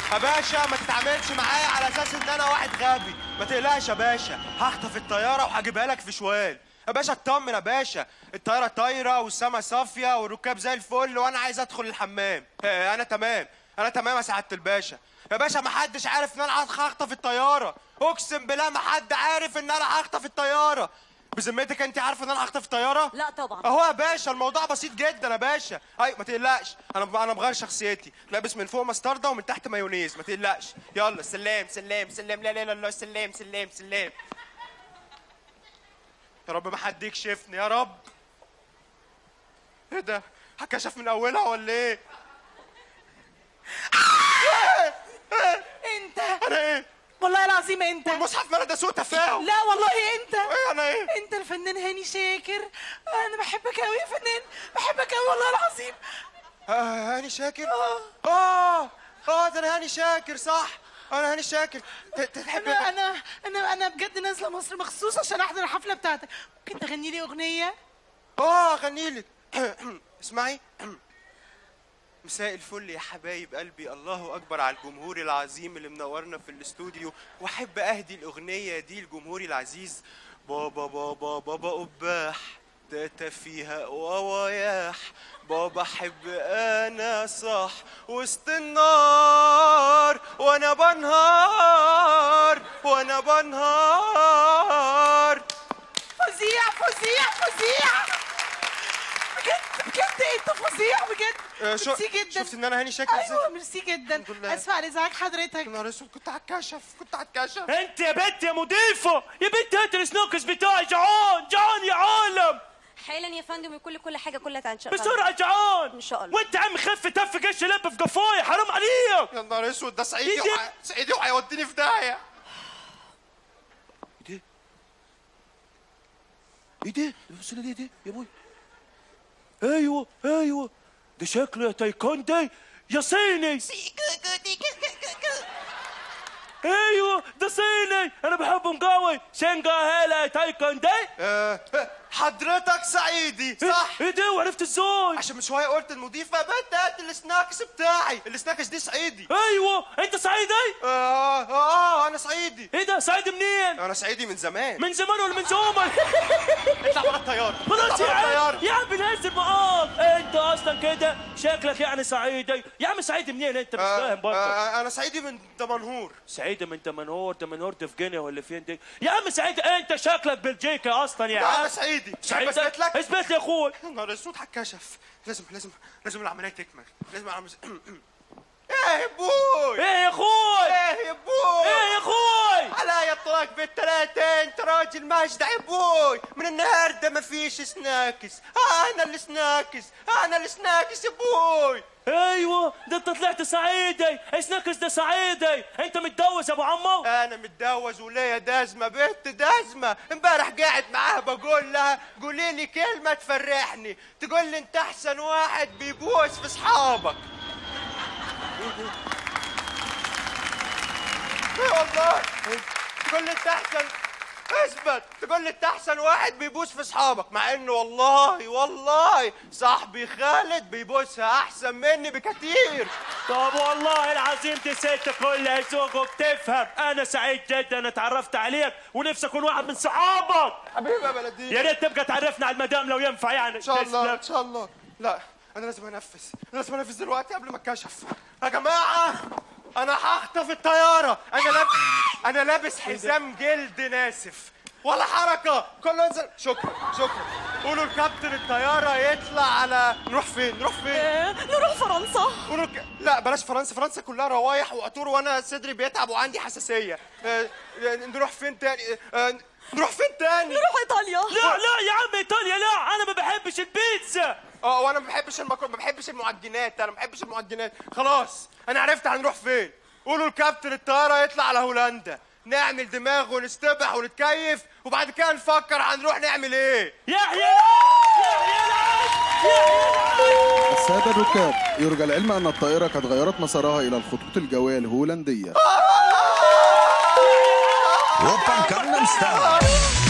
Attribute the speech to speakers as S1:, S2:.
S1: يا باشا ما تتعاملش معايا على اساس ان انا واحد غبي ما تقلقش يا باشا هخطف الطياره وهجيبها لك في شوال يا باشا اطمن يا باشا الطياره طايره والسما صافيه والركاب زي الفل وانا عايز ادخل الحمام آه، انا تمام انا تمام يا سعاده الباشا يا باشا ما حدش عارف ان انا هخطف الطياره اقسم بالله ما حد عارف ان انا هخطف الطياره بذمتك انت عارفه ان انا هخطف الطياره
S2: لا طبعا
S1: اهو يا باشا الموضوع بسيط جدا يا باشا اي ما تقلقش انا انا مغير شخصيتي لابس من فوق مستردة ومن تحت مايونيز ما تقلقش يلا سلام سلام سلام لا لا لا لا سلام سلام سلام يا رب ما حد يكشفني يا رب ايه ده هكشف من اولها ولا ايه
S3: انت
S1: انا ايه
S3: والله العظيم انت
S1: المصحف ماله ده سوء تفاهم
S3: لا والله انت
S1: ايه انا ايه
S3: انت الفنان هاني شاكر انا بحبك قوي يا فنان بحبك قوي والله العظيم
S1: آه هاني شاكر اه اه ده انا هاني شاكر صح انا هاني شاكر ت- تحب
S3: انا انا انا انا بجد نازله مصر مخصوص عشان احضر الحفله بتاعتك ممكن تغني لي اغنيه
S1: اه اغني لك اسمعي مساء الفل يا حبايب قلبي الله اكبر على الجمهور العظيم اللي منورنا في الاستوديو واحب اهدي الاغنيه دي لجمهوري العزيز بابا بابا بابا قباح تاتا فيها وواياح بابا حب انا صح وسط النار وانا بنهار وانا بنهار
S3: فظيع فظيع فظيع بجد بجد انت فظيع بجد
S1: آه، شو-
S3: ميرسي جدا
S1: شفت ان انا هاني شاكر ازاي
S3: ايوه ميرسي جدا
S1: الحمد لله.
S3: اسف على ازعاج حضرتك
S1: يا نهار اسود كنت هتكشف كنت هتكشف
S4: انت يا بنت يا مضيفه يا بنت هات السنوكس بتاعي جعان جعان يا عالم
S2: حالا يا فندم يكون كل حاجه كلها تنشأ
S4: بسرعه جعان
S2: إن شاء الله.
S4: وانت عم خف تف قش لب في قفايا حرام عليك
S1: يا نهار اسود ده صعيدي
S4: إيه ده؟
S1: وح... صعيدي وهيوديني في داهيه
S4: ايه ده؟ بص لي ده يا ابوي ايوه ايوه ده شكله يا تايكوندي يا صيني ايوه ده صيني انا بحبهم قوي شنغا هلا تايكوندي
S1: آه، حضرتك صعيدي صح
S4: ايه ده وعرفت ازاي؟
S1: عشان من شويه قلت المضيفه يا بنت هات السناكس بتاعي السناكس دي صعيدي
S4: ايوه انت صعيدي؟
S1: آه, اه انا صعيدي
S4: ايه ده صعيدي منين؟
S1: انا صعيدي من زمان
S4: من زمان ولا من زمان؟
S1: اطلع بره الطياره
S4: خلاص
S1: اطلع
S4: يا
S1: بره
S4: عم
S1: الطياره
S4: يا عم بنهزر معاك انت اصلا كده شكلك يعني صعيدي يا عم صعيدي منين انت مش
S1: آه
S4: فاهم برضه
S1: آه انا صعيدي من دمنهور
S4: سعيدة من دمنهور دمنهور دي في غينيا ولا فين دي يا عم سعيد انت شكلك بلجيكا اصلا يا
S1: لا
S4: عم
S1: انا صعيدي
S4: سعيد
S1: اثبت لك
S4: اثبت لي يا اخوي
S1: يا نهار اسود هتكشف لازم لازم لازم العمليه تكمل لازم العمليه ايه يا بوي
S4: ايه يا اخوي
S1: ايه يا بوي
S4: ايه يا اخوي
S1: عليا الطلاق بالثلاثة انت راجل مجدع يا بوي من النهارده مفيش سناكس انا السناكس انا السناكس يا بوي
S4: ايوه ده انت طلعت صعيدي سناكس ده صعيدي انت متجوز يا ابو عمو
S1: انا متجوز وليا دازمه بنت دازمه امبارح قاعد معاها بقول لها قولي لي كلمه تفرحني تقول لي انت احسن واحد بيبوس في اصحابك ايه والله تقول لي انت احسن اثبت تقول لي انت احسن واحد بيبوس في اصحابك مع انه والله والله صاحبي خالد بيبوسها احسن مني بكتير
S4: طب والله العظيم دي ست كلها ذوق وبتفهم انا سعيد جدا اتعرفت عليك ونفسي اكون واحد من صحابك
S1: حبيبي يا بلدي
S4: يا ريت تبقى تعرفنا على المدام لو ينفع يعني
S1: ان شاء الله ان شاء الله لا انا لازم انفذ انا لازم انفذ دلوقتي قبل ما اتكشف يا جماعه انا هخطف الطياره انا لابس انا لابس حزام جلد ناسف ولا حركه كله انزل شكرا شكرا قولوا لكابتن الطياره يطلع على نروح فين نروح فين
S2: نروح فرنسا
S1: قولوا ك... لا بلاش فرنسا فرنسا كلها روايح وقطور وانا صدري بيتعب وعندي حساسيه آه، نروح فين تاني آه، نروح فين تاني
S2: نروح ايطاليا
S4: لا لا يا عم ايطاليا لا انا ما بحبش البيتزا
S1: اه وانا ما بحبش المكرونه ما بحبش المعجنات انا ما بحبش المعجنات خلاص انا عرفت هنروح فين قولوا الكابتن الطياره يطلع على هولندا نعمل دماغ ونستبح ونتكيف وبعد كده نفكر هنروح نعمل ايه
S4: يحيى العز يحيى العز يحيى العز
S5: السادة الركاب يرجى العلم أن الطائرة قد غيرت مسارها إلى الخطوط الجوية الهولندية
S6: 오빤 강남스타일